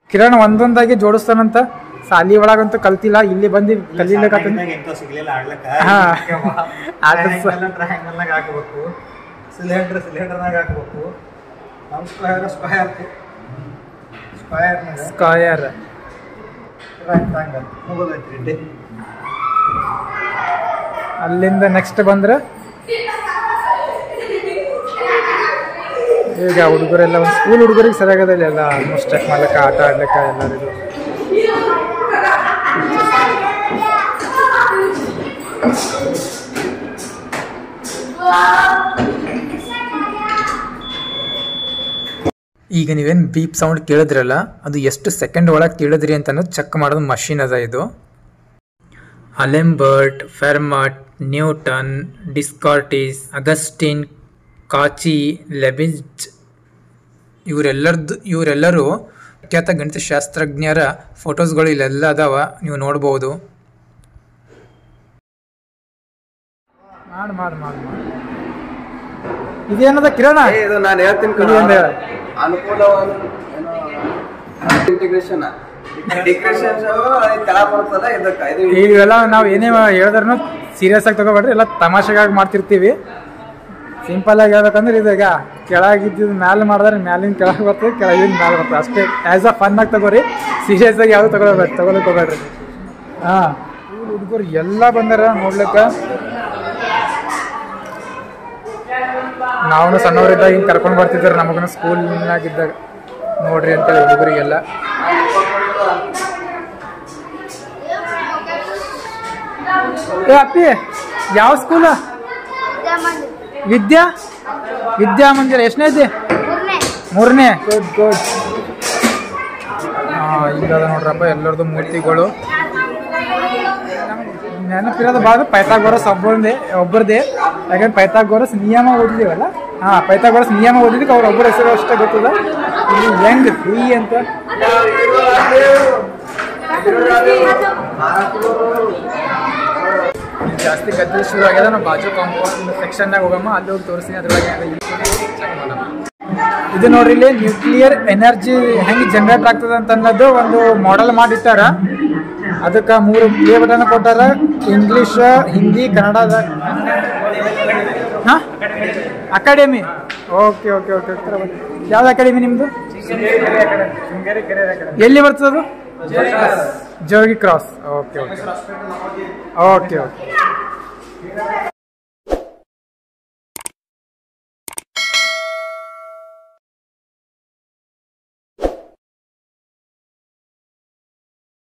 ಕಿರಣ್ ಒಂದೊಂದಾಗಿ ಜೋಡಿಸ್ತಾನಂತ ಸಾಲಿ ಒಳಗಂತೂ ಕಲ್ತಿಲ್ಲ ಇಲ್ಲಿ ಬಂದು ಕಲೀಲಿಕ್ಕೆ ಎಂತ ಸಿಗ್ಲಿಲ್ಲ ಆಡ್ಲಕ್ಕ ಹಾ. ಆಟದ ಸ- ಟ್ರಯಾಂಗಲ್ನಾಗ ಹಾಕ್ಬೇಕು ಸಿಲಿಂಡರ್ ಸಿಲಿಂಡರ್ನಾಗ ಹಾಕ್ಬೇಕು ನಮ್ಮ ಸ್ಕ್ವೇರ್ ಸ್ಕ್ವೇರ್ ಸ್ಕ್ವೇರ್ನಾಗ ಸ್ಕಾಯರ್ ರೆಕ್ಟಾಂಗಲ್ ಮುಗಿದೈತ್ರಿ ಡೇ ಅಲ್ಲಿಂದ ನೆಕ್ಸ್ಟ್ ಬಂದ್ರೆ ಈಗ ಹುಡುಗರೆಲ್ಲ ಒಂದು ಸ್ಕೂಲ್ ಹುಡುಗರಿಗೆ ಸರಿಯಾಗದ ಇಲ್ಲ ಎಲ್ಲ ಆಲ್ಮೋಸ್ಟ್ ಚೆಕ್ ಮಾಡ್ಲಿಕ್ಕೆ ಆಟ ಆಡ್ಲಿಕ್ಕೆ ಎಲ್ಲರಿಗೂ ಈಗ ನೀವೇನು ಬೀಪ್ ಸೌಂಡ್ ಕೇಳಿದ್ರಲ್ಲ ಅದು ಎಷ್ಟು ಸೆಕೆಂಡ್ ಒಳಗೆ ಕೇಳಿದ್ರಿ ಅಂತ ಅನ್ನೋದು ಚೆಕ್ ಮಾಡೋದು ಮಷಿನ್ ಅದ ಇದು ಅಲೆಂಬರ್ಟ್ ಫೆರ್ಮಟ್ ನ್ಯೂಟನ್ ಡಿಸ್ಕಾರ್ಟಿಸ್ ಅಗಸ್ಟಿನ್ ಕಾಚಿ ಲೆಬಿಜ್ ಇವರೆಲ್ಲರದ್ದು ಇವರೆಲ್ಲರೂ ಪ್ರಖ್ಯಾತ ಗಣಿತಶಾಸ್ತ್ರಜ್ಞರ ಫೋಟೋಸ್ಗಳು ಇಲ್ಲೆಲ್ಲ ಅದಾವ ನೀವು ನೋಡ್ಬೋದು ಮಾಡಿ ಮಾಡಿ ಮಾಡಿ ಮಾಡಿ ಇದೇನದ ಕಿರಣ ಇದು ನಾನು ಹೇಳ್ತೀನಿ ಇದು ಏನ್ ಹೇಳ? ಅನುಕೂಲವಾದ ಇಂಟಿಗ್ರೇಷನ್ ಡಿಗ್ರೇಷನ್ ಕೆಳ ಬರ್ತಲ್ಲ ಇದಕ್ಕ ಇದು ಇವೆಲ್ಲ ನಾವು ಏನೇ ಹೇಳಿದ್ರೂ ಸೀರಿಯಸ್ ಆಗಿ ತಗೋಬೇಡ್ರಿ ಎಲ್ಲ ತಮಾಷೆಗಾಗಿ ಮಾಡ್ತಿರ್ತೀವಿ ಸಿಂಪಲ್ ಆಗಿ ಹೇಳ್ಬೇಕಂದ್ರೆ ಇದು ಈಗ ಕೆಳಗಿದ್ದು ಮ್ಯಾಲೆ ಮಾಡಿದ್ರೆ ಮ್ಯಾಲಿನ ಕೆಳಗೆ ಬರ್ತದೆ ಕೆಳಗಿನ ಮ್ಯಾಲೆ ಬರ್ತದೆ ಅಷ್ಟೇ ಆ್ಯಸ್ ಅ ಫನ್ ಆಗಿ ತಗೋರಿ ಸೀರಿಯಸ್ ಆಗಿ ಯಾವುದು ತಗೊಳ್ಬೇಡಿ ತಗೊಳಕ್ ಹೋಗ್ಬೇಡ್ರಿ ಹಾಂ ಹುಡುಗರು ಎಲ್ಲ ಬಂದಾರ ನೋಡ್ಲಿಕ್ಕೆ ನಾವು ಸಣ್ಣವರಿದ್ದಾಗ ಹಿಂಗೆ ಕರ್ಕೊಂಡು ಬರ್ತಿದ್ರು ನಮಗೂ ಸ್ಕೂಲ್ನಾಗಿದ್ದಾಗ ನೋಡ್ರಿ ಅಂತೇಳಿ ಹುಡುಗರಿಗೆಲ್ಲ ಏ ಅಪ್ಪಿ ಯಾವ ಸ್ಕೂಲ ವಿದ್ಯಾ ವಿದ್ಯಾ ಮಂದಿರ ಎಷ್ಟನೇ ಇದೆ ಮೂರನೇ ಗುಡ್ ಗುಡ್ ಈಗ ಅದ ನೋಡ್ರಪ್ಪ ಎಲ್ಲರದು ಮೂರ್ತಿಗಳು ನೆನಪಿರೋದು ಭಾಳ ಪೈಥಾಗೋರಸ್ ಒಬ್ಬರದೇ ಒಬ್ಬರದೇ ಯಾಕಂದ್ರೆ ಪೈಥಾಗೋರಸ್ ನಿಯಮ ಓದಿದೀವಲ್ಲ ಹಾ ಪೈಥಾಗೋರಸ್ ನಿಯಮ ಓದಿದ್ದಕ್ಕೆ ಅವ್ರ ಒಬ್ಬರ ಹೆಸರು ಅಷ್ಟೇ ಗೊತ್ತದ ಇಲ್ಲಿ ಹೆಂಗ್ ಫ್ರೀ ಅಂತ ಇಲ್ಲಿ ಜಾಸ್ತಿ ಗದ್ದಲ ಶುರು ಆಗ್ಯದ ನಾವು ಬಾಜು ಕಾಂಪೌಂಡ್ ಸೆಕ್ಷನ್ನಾಗ ಹೋಗಮ್ಮ ಅಲ್ಲಿ ಹೋಗಿ ತೋರಿಸ್ತೀನಿ ಅದ್ರೊಳಗೆ ಏನಾರ check ಮಾಡಮ್ಮ. ಇದು ನೋಡ್ರಿ ಇಲ್ಲಿ ನ್ಯೂಕ್ಲಿಯರ್ ಎನರ್ಜಿ ಹೆಂಗ್ ಜನರೇಟ್ ಆಗ್ತದೆ ಅಂತ ಅನ್ನೋದು ಒಂದು ಮಾಡೆಲ್ ಮಾಡಿಟ್ಟಾರ ಅದಕ್ಕೆ ಮೂರು ಪ್ಲೇ ಬಟನ್ ಕೊಟ್ಟಾರ ಇಂಗ್ಲಿಷ್ ಹಿಂದಿ ಕನ್ನಡದ ಹಾ ಅಕಾಡೆಮಿ ಓಕೆ ಓಕೆ ಓಕೆ ಯಾವ್ದು ಅಕಾಡೆಮಿ ನಿಮ್ದು ಎಲ್ಲಿ ಬರ್ತದೆ Jogi cross okay okay okay okay